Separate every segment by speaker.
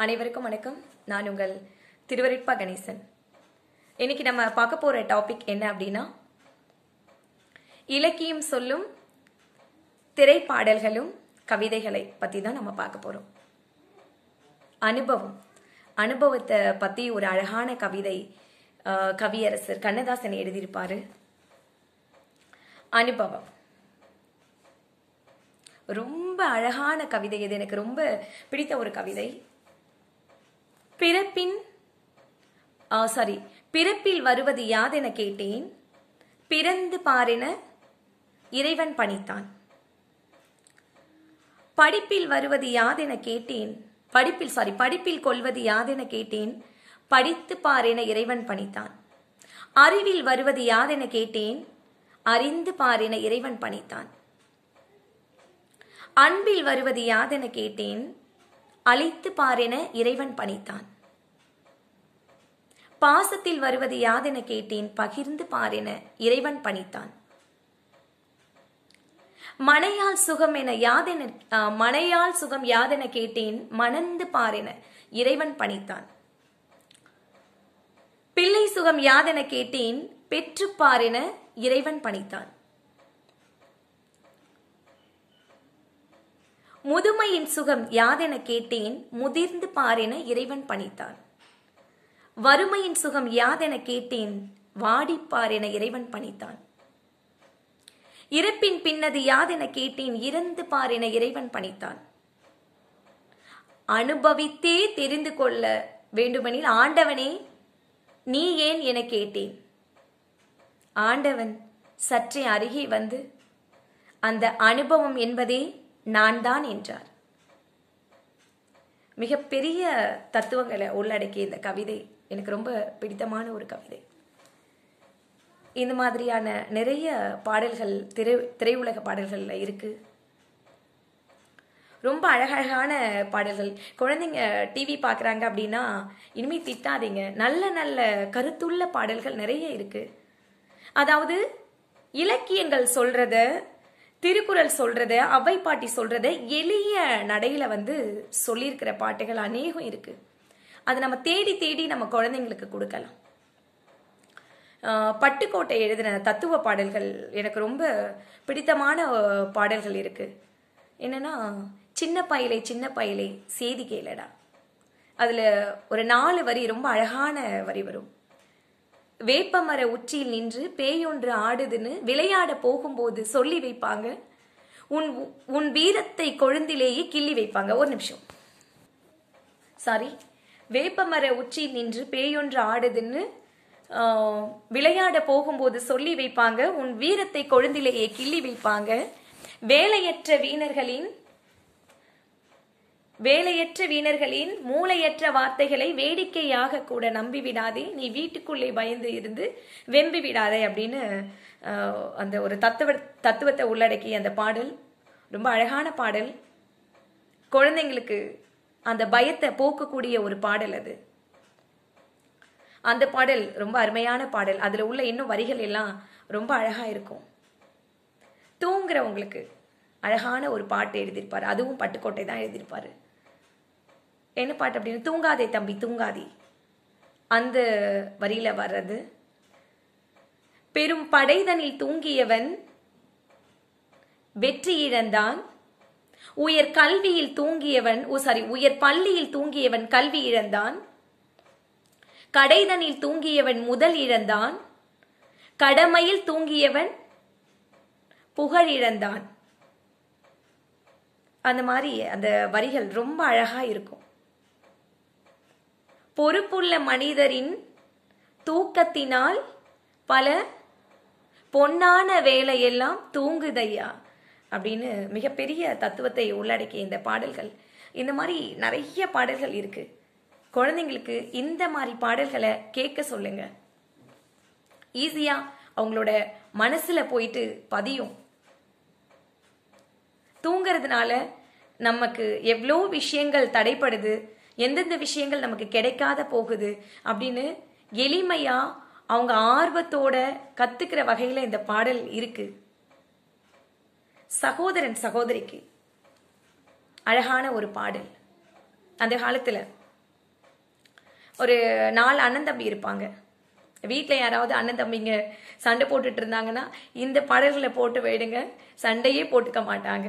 Speaker 1: அனைவருக்கும் வணக்கம் நான் உங்கள் திருவரிப்பா கணேசன் இன்னைக்கு நம்ம பார்க்க போற டாபிக் என்ன அப்படின்னா இலக்கியம் சொல்லும் திரைப்பாடல்களும் கவிதைகளை பத்தி தான் நம்ம பார்க்க போறோம் அனுபவம் அனுபவத்தை பத்தி ஒரு அழகான கவிதை அஹ், கவியரசர் கண்ணதாசன் எழுதியிருப்பாரு அனுபவம் ரொம்ப அழகான கவிதை இது எனக்கு ரொம்ப பிடித்த ஒரு கவிதை பிறப்பின் சாரி பிறப்பில் வருவது யாதென கேட்டேன் பிறந்து பாரென இறைவன் பணித்தான் படிப்பில் வருவது யாதென கேட்டேன் படிப்பில் சாரி படிப்பில் கொள்வது யாதென கேட்டேன் படித்து பாரென இறைவன் பணித்தான் அறிவில் வருவது யாதென கேட்டேன் அறிந்து பாரென இறைவன் பணித்தான் அன்பில் வருவது யாதென கேட்டேன் அழித்து பாரென இறைவன் பணித்தான் பாசத்தில் வருவது யாதென கேட்டேன் பகிர்ந்து பாரென இறைவன் பணித்தான் மனையால் சுகம் என யாதென ஆ, மனையால் சுகம் யாதென கேட்டேன் மணந்து பாரென இறைவன் பணித்தான் பிள்ளை சுகம் யாதென கேட்டேன் பெற்று பாரென இறைவன் பணித்தான் முதுமையின் சுகம் யாதென கேட்டேன் முதிர்ந்து பாரென இறைவன் பணித்தான் வறுமையின் சுகம் யாதென கேட்டேன் வாடிப்பார் என இறைவன் பணித்தான் இறப்பின் பின்னது யாதென கேட்டேன் இறந்து பார் என இறைவன் பணித்தான் அனுபவித்தே தெரிந்து கொள்ள வேண்டுமெனில் ஆண்டவனே நீ ஏன் என கேட்டேன் ஆண்டவன் சற்றே அருகே வந்து அந்த அனுபவம் என்பதே நான் தான் என்றார் மிகப்பெரிய தத்துவங்களை உள்ளடக்கிய இந்த கவிதை எனக்கு ரொம்ப பிடித்தமான ஒரு கவிதை இந்த மாதிரியான நிறைய பாடல்கள் திரை திரையுலக பாடல்கள்ல இருக்கு ரொம்ப அழகழகான பாடல்கள் குழந்தைங்க டிவி பார்க்குறாங்க அப்படின்னா இனிமே திட்டாதீங்க நல்ல நல்ல கருத்துள்ள பாடல்கள் நிறைய இருக்கு அதாவது இலக்கியங்கள் சொல்றத திருக்குறள் சொல்றத அவ்வை பாட்டி சொல்றத எளிய நடையில வந்து சொல்லியிருக்கிற பாட்டுகள் அநேகம் இருக்கு அது நம்ம தேடி தேடி நம்ம குழந்தைங்களுக்கு கொடுக்கலாம் ஆஹ் பட்டுக்கோட்டை எழுதின தத்துவ பாடல்கள் எனக்கு ரொம்ப பிடித்தமான அஹ், பாடல்கள் இருக்கு என்னன்னா சின்ன பயலை சின்ன பயலை செய்தி கேளடா அதுல ஒரு நாலு வரி ரொம்ப அழகான வரி வரும் வேப்பமர உச்சியில் நின்று பேயொன்று ஆடுதுன்னு விளையாட போகும்போது சொல்லி வைப்பாங்க உன் உன் வீரத்தை கொழுந்திலேயே கிள்ளி வைப்பாங்க ஒரு நிமிஷம் சாரி வேப்பமர உச்சியில் நின்று பேயொன்று ஆடுதுன்னு ஆஹ், விளையாட போகும்போது சொல்லி வைப்பாங்க உன் வீரத்தை கொழுந்திலேயே கிள்ளி வைப்பாங்க வேலையற்ற வீணர்களின் வேலையற்ற வீணர்களின் மூளையற்ற வார்த்தைகளை வேடிக்கையாக கூட நம்பி விடாதே நீ வீட்டுக்குள்ளே பயந்து இருந்து வெம்பி விடாதே அப்படின்னு ஆஹ், அந்த ஒரு தத்துவ தத்துவத்தை உள்ளடக்கிய அந்த பாடல் ரொம்ப அழகான பாடல் குழந்தைங்களுக்கு அந்த பயத்தை போக்கக்கூடிய ஒரு பாடல் அது அந்த பாடல் ரொம்ப அருமையான பாடல் அதுல உள்ள இன்னும் வரிகள் எல்லாம் ரொம்ப அழகா இருக்கும் தூங்குறவங்களுக்கு அழகான ஒரு பாட்டு எழுதியிருப்பாரு அதுவும் பட்டுக்கோட்டை தான் எழுதியிருப்பாரு என்ன பாட்டு அப்படின்னு தூங்காதே தம்பி தூங்காதே அந்த வரியில வர்றது பெரும் படைதனில் தூங்கியவன் வெற்றி இழந்தான் உயர் கல்வியில் தூங்கியவன் ஓ சாரி உயர் பள்ளியில் தூங்கியவன் கல்வி இழந்தான் கடைதனில் தூங்கியவன் முதல் இழந்தான் கடமையில் தூங்கியவன் புகழ் இழந்தான் அந்த மாதிரி அந்த வரிகள் ரொம்ப அழகா இருக்கும் பொறுப்புள்ள மனிதரின் தூக்கத்தினால் பல பொன்னான வேலையெல்லாம் தூங்குதையா அப்படின்னு மிகப்பெரிய தத்துவத்தை உள்ளடக்கிய இந்த பாடல்கள் இந்த மாதிரி நிறைய பாடல்கள் இருக்கு குழந்தைங்களுக்கு இந்த மாதிரி பாடல்களை கேட்க சொல்லுங்க ஈஸியா அவங்களோட மனசுல போயிட்டு பதியும் தூங்குறதுனால நமக்கு எவ்வளோ விஷயங்கள் தடைப்படுது எந்தெந்த விஷயங்கள் நமக்கு கிடைக்காத போகுது அப்படின்னு எளிமையா அவங்க ஆர்வத்தோட கத்துக்கிற வகையில இந்த பாடல் இருக்கு சகோதரன் சகோதரிக்கு அழகான ஒரு பாடல் அந்த காலத்துல ஒரு நாலு அண்ணன் தம்பி இருப்பாங்க வீட்டில் யாராவது அண்ணன் தம்பிங்க சண்டை போட்டுட்டு இருந்தாங்கன்னா இந்த பாடல்களை போட்டு விடுங்க சண்டையே போட்டுக்க மாட்டாங்க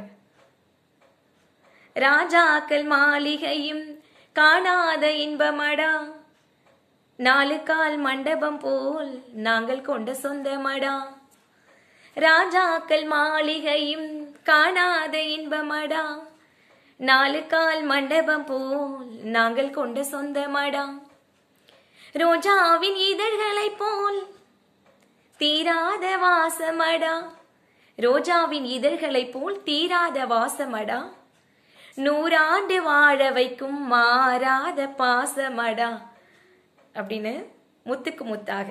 Speaker 1: ராஜாக்கள் மாளிகையும் காணாத இன்பமடா நாலு கால் மண்டபம் போல் நாங்கள் கொண்ட சொந்தமடா ராஜாக்கள் மாளிகையும் காணாத இன்பமடா நாலு கால் மண்டபம் போல் நாங்கள் கொண்ட சொந்தமடா ரோஜாவின் இதழ்களைப் போல் தீராத வாசமடா ரோஜாவின் இதழ்களைப் போல் தீராத வாசமடா நூறாண்டு வாழ வைக்கும் மாறாத பாசமடா அப்படின்னு முத்துக்கு முத்தாக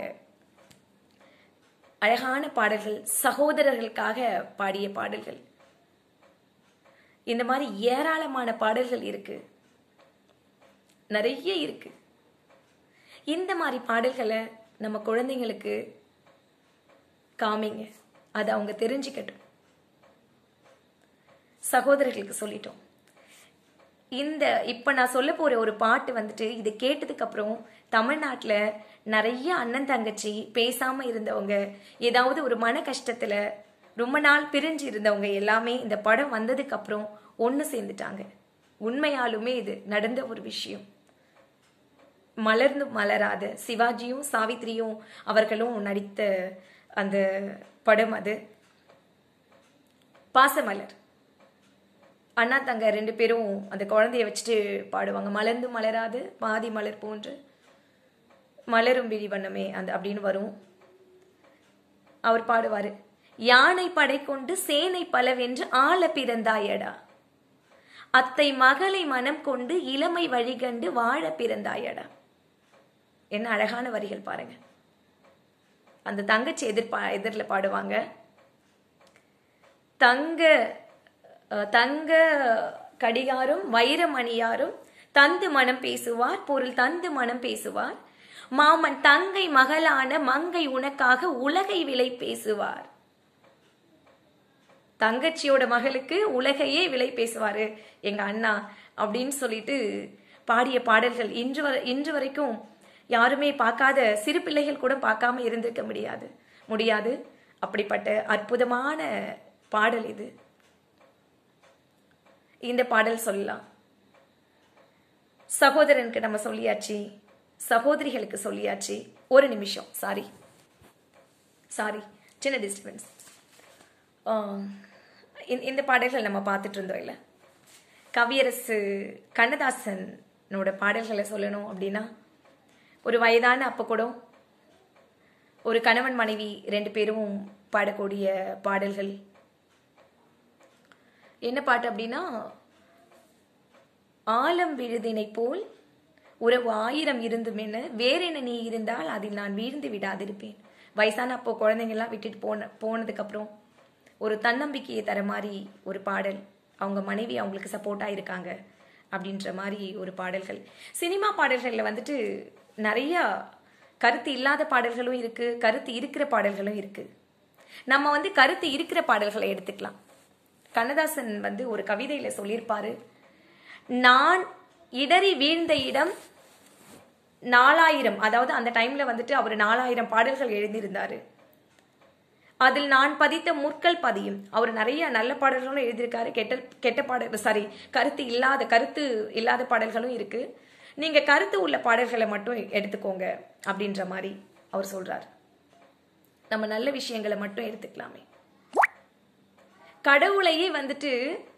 Speaker 1: அழகான பாடல்கள் சகோதரர்களுக்காக பாடிய பாடல்கள் இந்த மாதிரி ஏராளமான பாடல்கள் இருக்கு நிறைய இருக்கு இந்த மாதிரி பாடல்களை நம்ம குழந்தைங்களுக்கு காமிங்க அதை அவங்க தெரிஞ்சுக்கட்டும் சகோதரர்களுக்கு சொல்லிட்டோம் இந்த இப்போ நான் சொல்ல போற ஒரு பாட்டு வந்துட்டு இது கேட்டதுக்கு அப்புறம் தமிழ்நாட்டில் நிறைய அண்ணன் தங்கச்சி பேசாம இருந்தவங்க ஏதாவது ஒரு மன கஷ்டத்துல ரொம்ப நாள் பிரிஞ்சு இருந்தவங்க எல்லாமே இந்த படம் வந்ததுக்கு அப்புறம் ஒன்று சேர்ந்துட்டாங்க உண்மையாலுமே இது நடந்த ஒரு விஷயம் மலர்ந்து மலராத சிவாஜியும் சாவித்ரியும் அவர்களும் நடித்த அந்த படம் அது பாசமலர் அண்ணா தங்க ரெண்டு பேரும் அந்த குழந்தைய வச்சுட்டு பாடுவாங்க மலர்ந்து மலராது பாதி மலர் போன்று மலரும் விழி வண்ணமே அந்த அப்படின்னு வரும் அவர் பாடுவாரு யானை படை கொண்டு சேனை பலவென்று ஆள பிறந்தாயடா அத்தை மகளை மனம் கொண்டு இளமை வழிகண்டு வாழ பிறந்தாயடா என்ன அழகான வரிகள் பாருங்க அந்த தங்கச்சி எதிர்பா எதிரில் பாடுவாங்க தங்க அஹ், தங்க கடிகாரும் வைரமணியாரும் தந்து மனம் பேசுவார் பொருள் தந்து மனம் பேசுவார் மாமன் தங்கை மகளான மங்கை உனக்காக உலகை விலை பேசுவார் தங்கச்சியோட மகளுக்கு உலகையே விலை பேசுவாரு எங்க அண்ணா அப்படின்னு சொல்லிட்டு பாடிய பாடல்கள் இன்று வரை இன்று வரைக்கும் யாருமே பார்க்காத சிறு பிள்ளைகள் கூட பார்க்காம இருந்திருக்க முடியாது முடியாது அப்படிப்பட்ட அற்புதமான பாடல் இது இந்த பாடல் சொல்லலாம் சகோதரனுக்கு நம்ம சொல்லியாச்சு சகோதரிகளுக்கு சொல்லியாச்சு ஒரு நிமிஷம் சாரி சாரி சின்ன டிஸ்டர்பன்ஸ் இந்த பாடல்கள் நம்ம பார்த்துட்டு இருந்தோம் இல்லை கவியரசு கண்ணதாசனோட பாடல்களை சொல்லணும் அப்படின்னா ஒரு வயதான அப்போ கூட ஒரு கணவன் மனைவி ரெண்டு பேரும் பாடக்கூடிய பாடல்கள் என்ன பாட்டு அப்படின்னா ஆலம் விழுதினை போல் உறவு ஆயிரம் இருந்தும் என்ன வேறென்ன நீ இருந்தால் அதில் நான் வீழ்ந்து விடாதிருப்பேன் வயசான அப்போ குழந்தைங்கெல்லாம் விட்டுட்டு போன போனதுக்கு அப்புறம் ஒரு தன்னம்பிக்கையை தர மாதிரி ஒரு பாடல் அவங்க மனைவி அவங்களுக்கு சப்போர்ட்டாக இருக்காங்க அப்படின்ற மாதிரி ஒரு பாடல்கள் சினிமா பாடல்களில் வந்துட்டு நிறைய கருத்து இல்லாத பாடல்களும் இருக்கு கருத்து இருக்கிற பாடல்களும் இருக்கு நம்ம வந்து கருத்து இருக்கிற பாடல்களை எடுத்துக்கலாம் கண்ணதாசன் வந்து ஒரு கவிதையில சொல்லியிருப்பாரு நான் இடறி வீழ்ந்த இடம் நாலாயிரம் அதாவது அந்த டைம்ல வந்துட்டு அவர் நாலாயிரம் பாடல்கள் எழுதியிருந்தாரு அதில் நான் பதித்த முற்கள் பதியும் அவர் நிறைய நல்ல பாடல்களும் எழுதியிருக்காரு கெட்ட கெட்ட பாடல் சாரி கருத்து இல்லாத கருத்து இல்லாத பாடல்களும் இருக்கு நீங்க கருத்து உள்ள பாடல்களை மட்டும் எடுத்துக்கோங்க அப்படின்ற மாதிரி அவர் சொல்றார் நம்ம நல்ல விஷயங்களை மட்டும் எடுத்துக்கலாமே கடவுளையே வந்துட்டு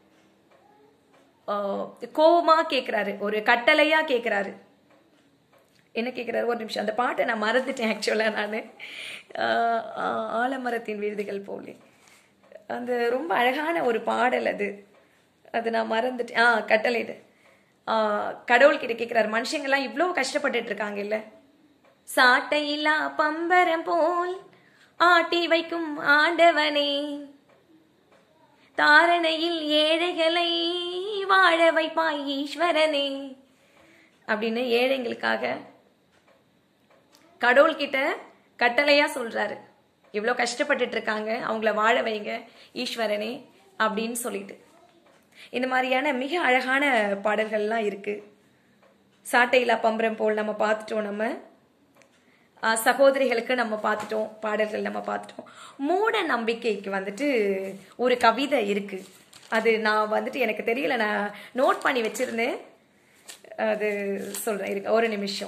Speaker 1: ஆஹ், கோவமா கேக்குறாரு ஒரு கட்டளையா கேக்குறாரு என்ன கேட்குறாரு ஒரு நிமிஷம் அந்த பாட்டை நான் மறந்துட்டேன் ஆக்சுவலாக நான் ஆலமரத்தின் விருதுகள் போலே அந்த ரொம்ப அழகான ஒரு பாடல் அது அது நான் மறந்துட்டேன் ஆ கட்டளைடு கடவுள்கிட்ட கேட்குறாரு மனுஷங்கெல்லாம் இவ்வளோ கஷ்டப்பட்டுட்டு இருக்காங்க இல்ல சாட்டையில்லா பம்பரம் போல் ஆட்டி வைக்கும் ஆண்டவனே தாரணையில் ஏழைகளை வாழ வைப்பாய் ஈஸ்வரனே அப்படின்னு ஏழைங்களுக்காக கடவுள்கிட்ட கட்டளையா சொல்றாரு இவ்வளோ கஷ்டப்பட்டுட்டு இருக்காங்க அவங்கள வாழ வைங்க ஈஸ்வரனே அப்படின்னு சொல்லிட்டு இந்த மாதிரியான மிக அழகான பாடல்கள்லாம் இருக்கு சாட்டையிலா பம்பரம் போல் நம்ம பார்த்துட்டோம் நம்ம ஆஹ் சகோதரிகளுக்கு நம்ம பார்த்துட்டோம் பாடல்கள் நம்ம பார்த்துட்டோம் மூட நம்பிக்கைக்கு வந்துட்டு ஒரு கவிதை இருக்கு அது நான் வந்துட்டு எனக்கு தெரியல நான் நோட் பண்ணி வச்சிருந்தேன் அது சொல்றேன் இருக்கு ஒரு நிமிஷம்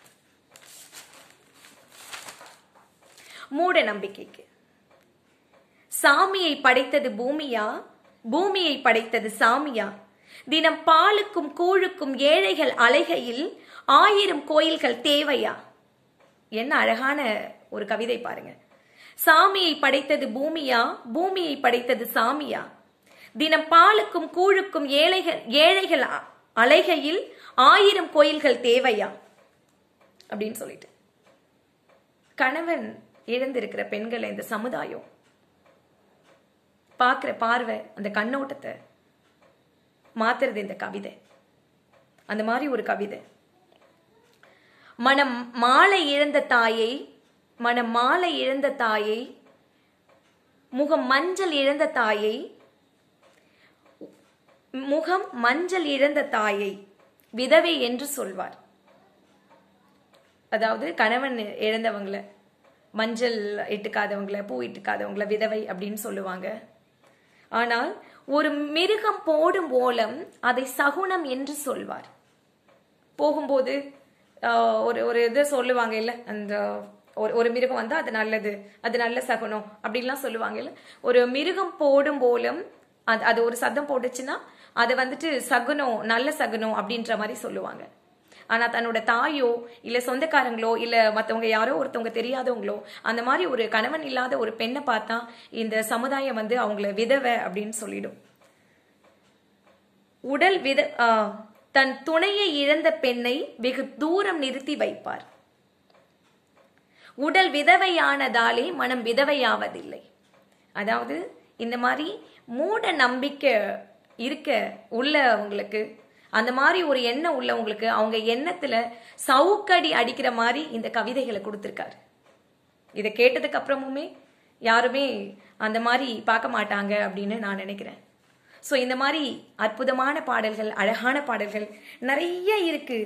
Speaker 1: மூட நம்பிக்கைக்கு சாமியை படைத்தது பூமியா பூமியை படைத்தது சாமியா தினம் பாலுக்கும் கூழுக்கும் ஏழைகள் அலைகையில் ஆயிரம் கோயில்கள் தேவையா என்ன அழகான ஒரு கவிதை பாருங்க சாமியை படைத்தது பூமியா பூமியை படைத்தது சாமியா தினம் பாலுக்கும் கூழுக்கும் ஏழைகள் ஏழைகள் அ- அலைகையில் ஆயிரம் கோயில்கள் தேவையா அப்படின்னு சொல்லிட்டு கணவன் இழந்திருக்கிற பெண்களை இந்த சமுதாயம் பார்க்கிற பார்வை அந்த கண்ணோட்டத்தை மாத்துறது இந்த கவிதை அந்த மாதிரி ஒரு கவிதை மனம் மாலை இழந்த தாயை மனம் மாலை இழந்த தாயை முகம் மஞ்சள் இழந்த தாயை முகம் மஞ்சள் இழந்த தாயை விதவை என்று சொல்வார் அதாவது கணவன் இழந்தவங்கள மஞ்சள் இட்டுக்காதவங்கள பூ இட்டுக்காதவங்கள விதவை அப்படின்னு சொல்லுவாங்க ஆனால் ஒரு மிருகம் போடும் ஓலம் அதை சகுனம் என்று சொல்வார் போகும்போது ஆஹ், ஒரு ஒரு இது சொல்லுவாங்க இல்ல அந்த ஒரு ஒரு மிருகம் வந்தா அது நல்லது அது நல்ல சகுனம் அப்படின்லாம் சொல்லுவாங்க இல்ல ஒரு மிருகம் போடும் போலும் அது அது ஒரு சத்தம் போட்டுச்சுன்னா அது வந்துட்டு சகுனம் நல்ல சகுனம் அப்படின்ற மாதிரி சொல்லுவாங்க ஆனா தன்னோட தாயோ இல்ல சொந்தக்காரங்களோ இல்ல மத்தவங்க யாரோ ஒருத்தவங்க தெரியாதவங்களோ அந்த மாதிரி ஒரு கணவன் இல்லாத ஒரு பெண்ணை பார்த்தா இந்த சமுதாயம் வந்து அவங்கள விதவை அப்படின்னு சொல்லிடும் உடல் வித ஆ, தன் துணையை இழந்த பெண்ணை வெகு தூரம் நிறுத்தி வைப்பார் உடல் விதவையானதாலே மனம் விதவையாவதில்லை அதாவது இந்த மாதிரி மூட நம்பிக்கை இருக்க உள்ளவங்களுக்கு அந்த மாதிரி ஒரு எண்ணம் உள்ளவங்களுக்கு அவங்க எண்ணத்துல சவுக்கடி அடிக்கிற மாதிரி இந்த கவிதைகளை கொடுத்திருக்காரு இதை கேட்டதுக்கு அப்புறமுமே யாருமே அந்த மாதிரி பார்க்க மாட்டாங்க அப்படின்னு நான் நினைக்கிறேன் ஸோ இந்த மாதிரி அற்புதமான பாடல்கள் அழகான பாடல்கள் நிறைய இருக்கு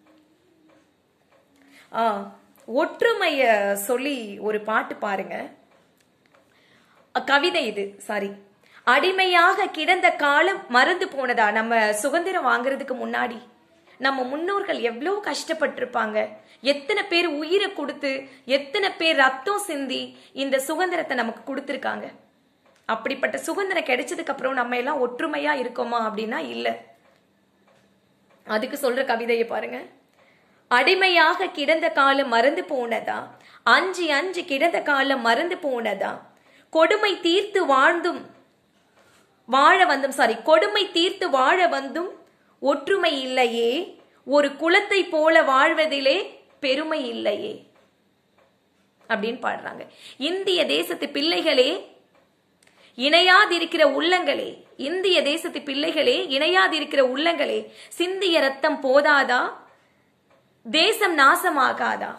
Speaker 1: ஆ ஒற்றுமைய சொல்லி ஒரு பாட்டு பாருங்க அ, கவிதை இது சாரி அடிமையாக கிடந்த காலம் மறந்து போனதா நம்ம சுதந்திரம் வாங்குறதுக்கு முன்னாடி நம்ம முன்னோர்கள் எவ்வளோ கஷ்டப்பட்டிருப்பாங்க எத்தனை பேர் உயிரை கொடுத்து எத்தனை பேர் ரத்தம் சிந்தி இந்த சுதந்திரத்தை நமக்கு கொடுத்துருக்காங்க அப்படிப்பட்ட சுதந்திரம் கிடைச்சதுக்கு அப்புறம் நம்ம எல்லாம் ஒற்றுமையா இருக்கோமா அப்படின்னா இல்ல அதுக்கு சொல்ற கவிதையை பாருங்க அடிமையாக கிடந்த காலம் மறந்து போனதா அஞ்சு அஞ்சு கிடந்த காலம் மறந்து போனதா கொடுமை தீர்த்து வாழ்ந்தும் வாழ வந்தும் சாரி கொடுமை தீர்த்து வாழ வந்தும் ஒற்றுமை இல்லையே ஒரு குலத்தை போல வாழ்வதிலே பெருமை இல்லையே அப்படின்னு பாடுறாங்க இந்திய தேசத்து பிள்ளைகளே இணையாதிருக்கிற உள்ளங்களே இந்திய தேசத்து பிள்ளைகளே இணையாதிருக்கிற உள்ளங்களே சிந்திய ரத்தம் போதாதா தேசம் நாசமாகாதா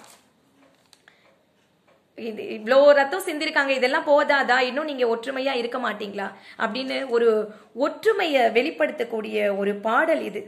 Speaker 1: இது இவ்வளோ ரத்தம் சிந்திருக்காங்க இதெல்லாம் போதாதா இன்னும் நீங்க ஒற்றுமையா இருக்க மாட்டீங்களா அப்படின்னு ஒரு ஒற்றுமையை வெளிப்படுத்தக்கூடிய ஒரு பாடல் இது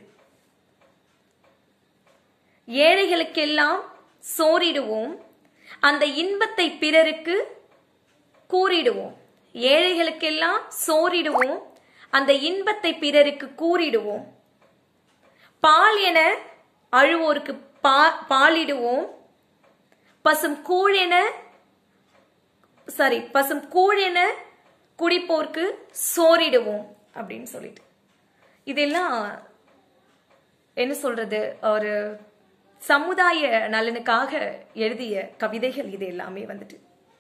Speaker 1: ஏழைகளுக்கெல்லாம் சோறிடுவோம் அந்த இன்பத்தை பிறருக்கு கூறிடுவோம் ஏழைகளுக்கெல்லாம் சோறிடுவோம் அந்த இன்பத்தை பிறருக்கு கூறிடுவோம் பால் என அழுவோருக்கு பா பாலிடுவோம் பசும் கூழென சாரி பசும் கூழென குடிப்போர்க்கு சோறிடுவோம் அப்படின்னு சொல்லிட்டு இதெல்லாம் என்ன சொல்றது ஒரு சமுதாய நலனுக்காக எழுதிய கவிதைகள் இது எல்லாமே வந்துட்டு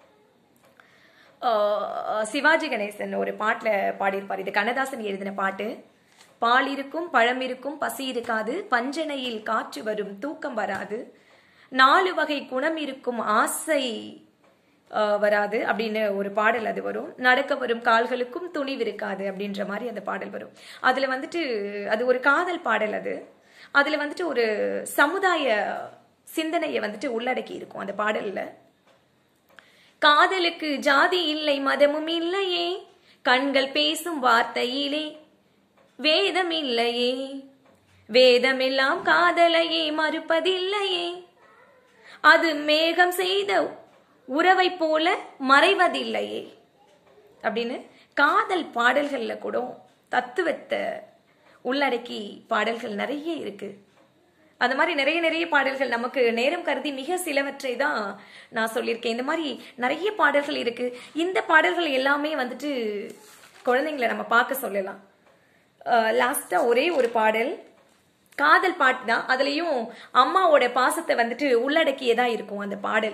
Speaker 1: ஆஹ் சிவாஜி கணேசன் ஒரு பாட்டில் பாடியிருப்பார் இது கண்ணதாசன் எழுதின பாட்டு பால் இருக்கும் பழம் இருக்கும் பசி இருக்காது பஞ்சனையில் காற்று வரும் தூக்கம் வராது நாலு வகை குணம் இருக்கும் ஆசை ஆஹ் வராது அப்படின்னு ஒரு பாடல் அது வரும் நடக்க வரும் கால்களுக்கும் துணிவு இருக்காது அப்படின்ற மாதிரி அந்த பாடல் வரும் அதுல வந்துட்டு அது ஒரு காதல் பாடல் அது அதுல வந்துட்டு ஒரு சமுதாய சிந்தனையை வந்துட்டு உள்ளடக்கி இருக்கும் அந்த பாடல்ல காதலுக்கு ஜாதி இல்லை மதமும் இல்லையே கண்கள் பேசும் வார்த்தையிலே வேதம் இல்லையே வேதமெல்லாம் காதலையே மறுப்பதில்லையே அது மேகம் செய்த உறவை போல மறைவதில்லையே அப்படின்னு காதல் பாடல்கள்ல கூட தத்துவத்தை உள்ளடக்கி பாடல்கள் நிறைய இருக்கு அந்த மாதிரி நிறைய நிறைய பாடல்கள் நமக்கு நேரம் கருதி மிக சிலவற்றை தான் நான் சொல்லியிருக்கேன் இந்த மாதிரி நிறைய பாடல்கள் இருக்கு இந்த பாடல்கள் எல்லாமே வந்துட்டு குழந்தைங்களை நம்ம பார்க்க சொல்லலாம் லாஸ்டா ஒரே ஒரு பாடல் காதல் பாட்டு தான் அதுலயும் அம்மாவோட பாசத்தை வந்துட்டு உள்ளடக்கியதா இருக்கும் அந்த பாடல்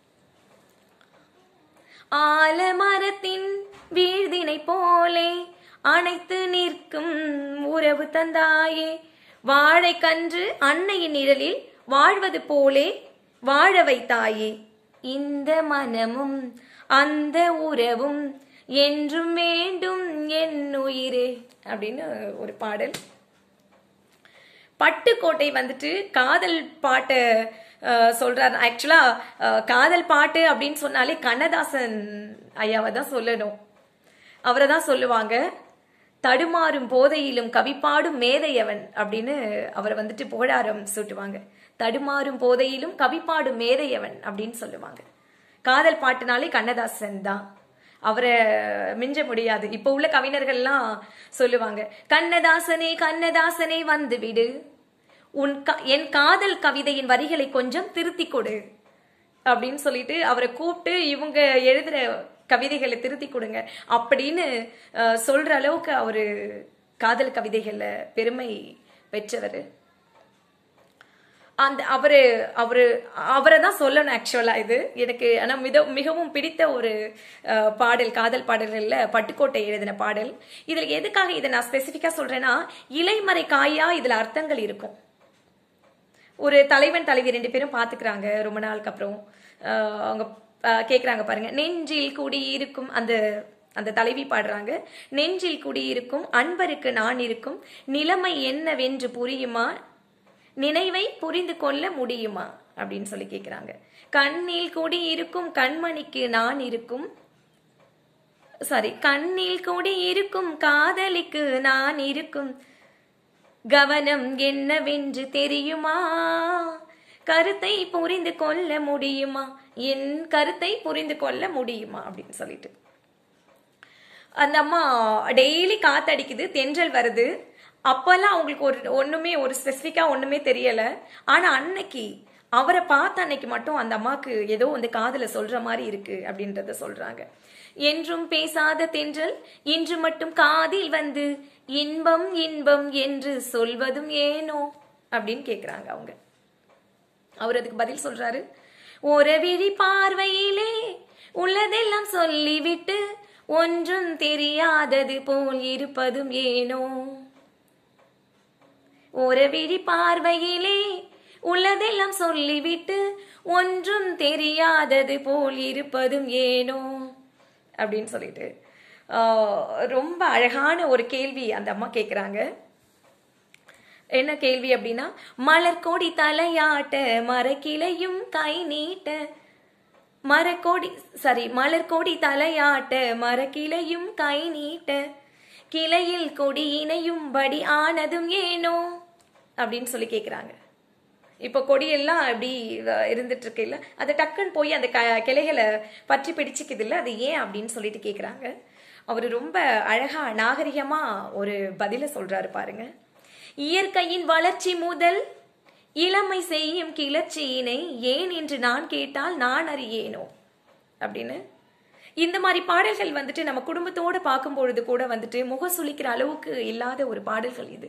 Speaker 1: ஆலமரத்தின் வீழ்தினை போலே அணைத்து நிற்கும் உறவு தந்தாயே வாழை கன்று அன்னையின் நிழலில் வாழ்வது போலே வாழ வைத்தாயே இந்த மனமும் அந்த உறவும் என்றும் வேண்டும் என் உயிரே அப்படின்னு ஒரு பாடல் பட்டுக்கோட்டை வந்துட்டு காதல் பாட்டை அஹ், சொல்றாரு ஆக்சுவலா காதல் பாட்டு அப்படின்னு சொன்னாலே கண்ணதாசன் ஐயாவை தான் சொல்லணும் அவரை தான் சொல்லுவாங்க தடுமாறும் போதையிலும் கவிப்பாடும் மேதையவன் அப்படின்னு அவரை வந்துட்டு புகழாரம் சூட்டுவாங்க தடுமாறும் போதையிலும் கவிப்பாடும் மேதையவன் அப்படின்னு சொல்லுவாங்க காதல் பாட்டுனாலே கண்ணதாசன் தான் அவரை மிஞ்ச முடியாது இப்போ உள்ள கவிஞர்கள்லாம் சொல்லுவாங்க கண்ணதாசனே கண்ணதாசனே வந்து விடு உன் க- என் காதல் கவிதையின் வரிகளை கொஞ்சம் திருத்தி கொடு அப்படின்னு சொல்லிட்டு அவரை கூப்பிட்டு இவங்க எழுதுற கவிதைகளை திருத்தி கொடுங்க அப்படின்னு அஹ், சொல்ற அளவுக்கு அவரு காதல் கவிதைகள்ல பெருமை பெற்றவர் அந்த அவரு அவரு அவரை தான் சொல்லணும் ஆக்சுவலா இது எனக்கு ஆனா மித மிகவும் பிடித்த ஒரு அஹ், பாடல் காதல் பாடல்கள்ல பட்டுக்கோட்டை எழுதின பாடல் இதுல எதுக்காக இதை நான் ஸ்பெசிஃபிக்கா சொல்றேன்னா இலைமறை காயா இதுல அர்த்தங்கள் இருக்கும் ஒரு தலைவன் தலைவி ரெண்டு பேரும் பாத்துக்கிறாங்க ரொம்ப நாளுக்கு அப்புறம் அஹ், அவங்க அஹ், கேக்குறாங்க பாருங்க நெஞ்சில் குடி இருக்கும் அந்த அந்த தலைவி பாடுறாங்க நெஞ்சில் குடியிருக்கும் அன்பருக்கு நான் இருக்கும் நிலைமை என்னவென்று புரியுமா நினைவை புரிந்து கொள்ள முடியுமா அப்படின்னு சொல்லி கேக்குறாங்க கண்ணில் குடி இருக்கும் கண்மணிக்கு நான் இருக்கும் சாரி கண்ணில் குடி இருக்கும் காதலிக்கு நான் இருக்கும் கவனம் என்னவென்று தெரியுமா கருத்தை புரிந்து கொள்ள முடியுமா என் கருத்தை புரிந்து கொள்ள முடியுமா அப்படின்னு சொல்லிட்டு அந்த அம்மா டெய்லி காத்தடிக்குது தென்றல் வருது அப்பெல்லாம் அவங்களுக்கு ஒரு ஒண்ணுமே ஒரு ஸ்பெசிஃபிக்கா ஒண்ணுமே தெரியல ஆனா அன்னைக்கு அவரை பார்த்த அன்னைக்கு மட்டும் அந்த அம்மாக்கு ஏதோ வந்து காதுல சொல்ற மாதிரி இருக்கு அப்படின்றத சொல்றாங்க என்றும் பேசாத தென்றல் இன்று மட்டும் காதில் வந்து இன்பம் இன்பம் என்று சொல்வதும் ஏனோ அப்படின்னு கேக்குறாங்க அவங்க அவர் அதுக்கு பதில் சொல்றாரு ஒரு விழி பார்வையிலே உள்ளதெல்லாம் சொல்லிவிட்டு ஒன்றும் தெரியாதது போல் இருப்பதும் ஏனோ ஒரு விழி பார்வையிலே உள்ளதெல்லாம் சொல்லிவிட்டு ஒன்றும் தெரியாதது போல் இருப்பதும் ஏனோ அப்படின்னு சொல்லிட்டு ஆஹ், ரொம்ப அழகான ஒரு கேள்வி அந்த அம்மா கேக்குறாங்க என்ன கேள்வி அப்படின்னா மலர் கொடி தலையாட்ட மரக்கிளையும் கை நீட்ட மரக்கொடி சாரி மலர் கொடி தலையாட்ட மரக்கிளையும் கை நீட்ட கிளையில் கொடி இணையும்படி ஆனதும் ஏனோ அப்படின்னு சொல்லி கேக்குறாங்க இப்போ கொடியெல்லாம் அப்படி அஹ், இருந்துட்டு இருக்குல்ல அது டக்குன்னு போய் அந்த க கிளைகளை பற்றி பிடிச்சிக்குது இல்ல அது ஏன் அப்படின்னு சொல்லிட்டு கேக்குறாங்க அவர் ரொம்ப அழகா நாகரிகமா ஒரு பதில சொல்றாரு பாருங்க இயற்கையின் வளர்ச்சி முதல் இளமை செய்யும் கிளர்ச்சியினை ஏன் என்று நான் கேட்டால் நான் அறியேனோ அப்படின்னு இந்த மாதிரி பாடல்கள் வந்துட்டு நம்ம குடும்பத்தோட பார்க்கும் பொழுது கூட வந்துட்டு முக சுளிக்கிற அளவுக்கு இல்லாத ஒரு பாடல்கள் இது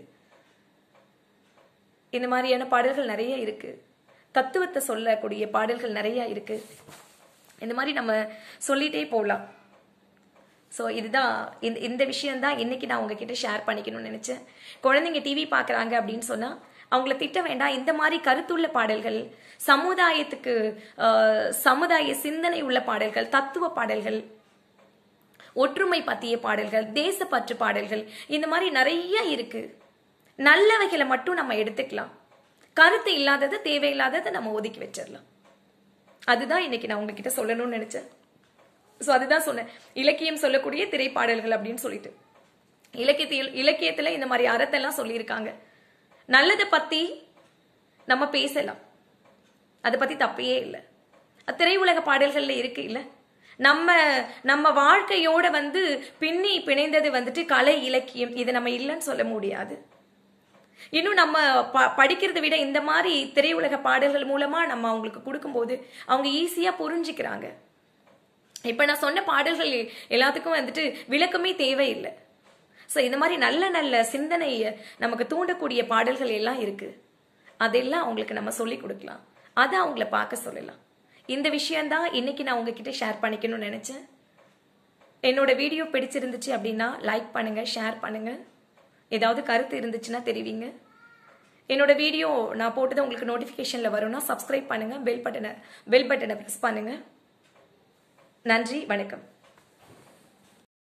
Speaker 1: இந்த மாதிரியான பாடல்கள் நிறைய இருக்கு தத்துவத்தை சொல்லக்கூடிய பாடல்கள் நிறைய இருக்கு இந்த மாதிரி நம்ம சொல்லிட்டே போகலாம் ஸோ இதுதான் இந்த இந்த விஷயம் தான் இன்னைக்கு நான் உங்ககிட்ட ஷேர் பண்ணிக்கணும்னு நினைச்சேன் குழந்தைங்க டிவி பார்க்கறாங்க அப்படின்னு சொன்னா அவங்கள திட்ட வேண்டாம் இந்த மாதிரி கருத்துள்ள பாடல்கள் சமுதாயத்துக்கு ஆஹ், சமுதாய சிந்தனை உள்ள பாடல்கள் தத்துவ பாடல்கள் ஒற்றுமை பத்திய பாடல்கள் தேசப்பற்று பாடல்கள் இந்த மாதிரி நிறைய இருக்கு நல்லவைகளை மட்டும் நம்ம எடுத்துக்கலாம் கருத்து இல்லாததை தேவையில்லாததை நம்ம ஒதுக்கி வச்சிடலாம் அதுதான் இன்னைக்கு நான் உங்ககிட்ட சொல்லணும்னு நினைச்சேன் ஸோ அதுதான் சொன்னேன் இலக்கியம் சொல்லக்கூடிய திரைப்பாடல்கள் அப்படின்னு சொல்லிட்டு இலக்கியத்தில் இலக்கியத்துல இந்த மாதிரி அறத்தெல்லாம் சொல்லியிருக்காங்க நல்லதை பத்தி நம்ம பேசலாம் அதை பத்தி தப்பே இல்லை திரையுலக பாடல்கள்ல இருக்கு இல்ல நம்ம நம்ம வாழ்க்கையோட வந்து பின்னி பிணைந்தது வந்துட்டு கலை இலக்கியம் இது நம்ம இல்லைன்னு சொல்ல முடியாது இன்னும் நம்ம ப படிக்கிறதை விட இந்த மாதிரி திரையுலக பாடல்கள் மூலமா நம்ம அவங்களுக்கு கொடுக்கும்போது அவங்க ஈஸியா புரிஞ்சுக்கிறாங்க இப்ப நான் சொன்ன பாடல்கள் எல்லாத்துக்கும் வந்துட்டு விளக்கமே தேவையில்லை ஸோ இந்த மாதிரி நல்ல நல்ல சிந்தனை நமக்கு தூண்டக்கூடிய பாடல்கள் எல்லாம் இருக்கு அதெல்லாம் அவங்களுக்கு நம்ம சொல்லி கொடுக்கலாம் அதை அவங்கள பார்க்க சொல்லலாம் இந்த விஷயம்தான் இன்னைக்கு நான் உங்ககிட்ட ஷேர் பண்ணிக்கணும்னு நினைச்சேன் என்னோட வீடியோ பிடிச்சிருந்துச்சு அப்படின்னா லைக் பண்ணுங்க ஷேர் பண்ணுங்க ஏதாவது கருத்து இருந்துச்சுன்னா தெரிவிங்க என்னோட வீடியோ நான் போட்டது உங்களுக்கு நோட்டிஃபிகேஷனில் வரும்னா சப்ஸ்கிரைப் பண்ணுங்க பெல் பட்டனை பெல் பட்டனை ப்ரெஸ் பண்ணுங்க நன்றி வணக்கம்